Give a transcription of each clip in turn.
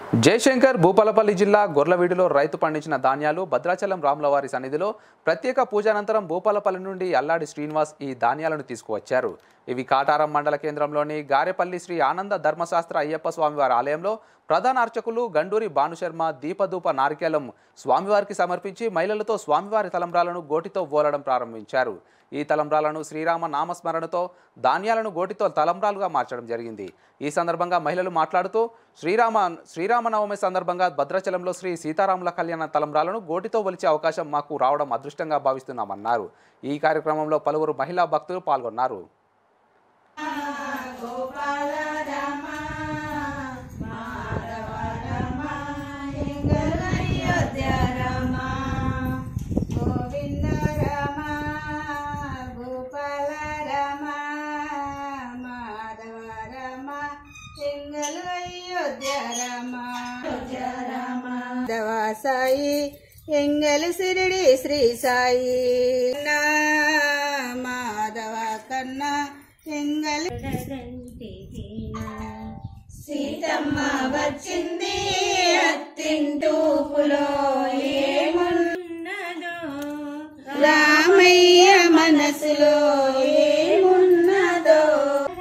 జయశంకర్ భూపాలపల్లి జిల్లా గొర్లవీడిలో రైతు పండించిన ధాన్యాలు భద్రాచలం రాములవారి సన్నిధిలో ప్రత్యేక పూజానంతరం భూపాలపల్లి నుండి అల్లాడి శ్రీనివాస్ ఈ ధాన్యాలను తీసుకువచ్చారు ఇవి కాటారం మండల కేంద్రంలోని గారెపల్లి శ్రీ ఆనంద ధర్మశాస్త్ర అయ్యప్ప స్వామివారి ఆలయంలో ప్రధాన అర్చకులు గండూరి భానుశర్మ దీపధూప నారికేలం స్వామివారికి సమర్పించి మహిళలతో స్వామివారి తలంబ్రాలను గోటితో ఓలడం ప్రారంభించారు ఈ తలంబ్రాలను శ్రీరామ నామస్మరణతో ధాన్యాలను గోటితో తలంబ్రాలుగా మార్చడం జరిగింది ఈ సందర్భంగా మహిళలు మాట్లాడుతూ శ్రీరామ శ్రీరామనవమి సందర్భంగా భద్రాచలంలో శ్రీ సీతారాముల కళ్యాణ తలంబ్రాలను గోటితో ఒలిచే అవకాశం మాకు రావడం అదృష్టంగా భావిస్తున్నామన్నారు ఈ కార్యక్రమంలో పలువురు మహిళా భక్తులు పాల్గొన్నారు గోవింద రమ గోపాల రమ మాధవ రమ చెంగల్ అయోధ్య రమ దవా సాయి ఎంగల్ సిరిడి శ్రీ సాయి నా మాధవ కన్నా ఎంగల్ సీతమ్మ వచ్చింది అత్తింటూపులో ఏమున్నదో రామయ్య మనసులో ఏమున్నదో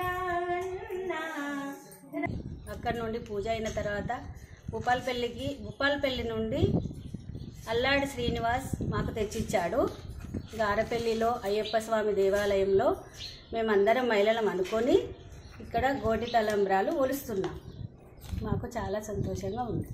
అక్కడ నుండి పూజ అయిన తర్వాత భూపాలపల్లికి భూపాలపల్లి నుండి అల్లాడి శ్రీనివాస్ మాకు తెచ్చిచ్చాడు గారపల్లిలో అయ్యప్ప స్వామి దేవాలయంలో మేమందరం మహిళలం అనుకొని ఇక్కడ గోటి తలంబ్రాలు ఒలుస్తున్నాం మాకు చాలా సంతోషంగా ఉంది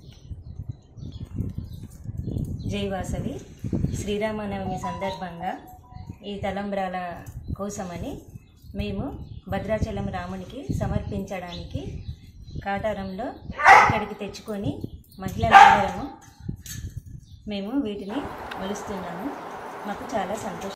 జై వాసవి శ్రీరామనవమి సందర్భంగా ఈ తలంబ్రాల కోసమని మేము భద్రాచలం రామునికి సమర్పించడానికి కాటారంలో ఇక్కడికి తెచ్చుకొని మహిళలందరము మేము వీటిని ఒలుస్తున్నాము మాకు చాలా సంతోషం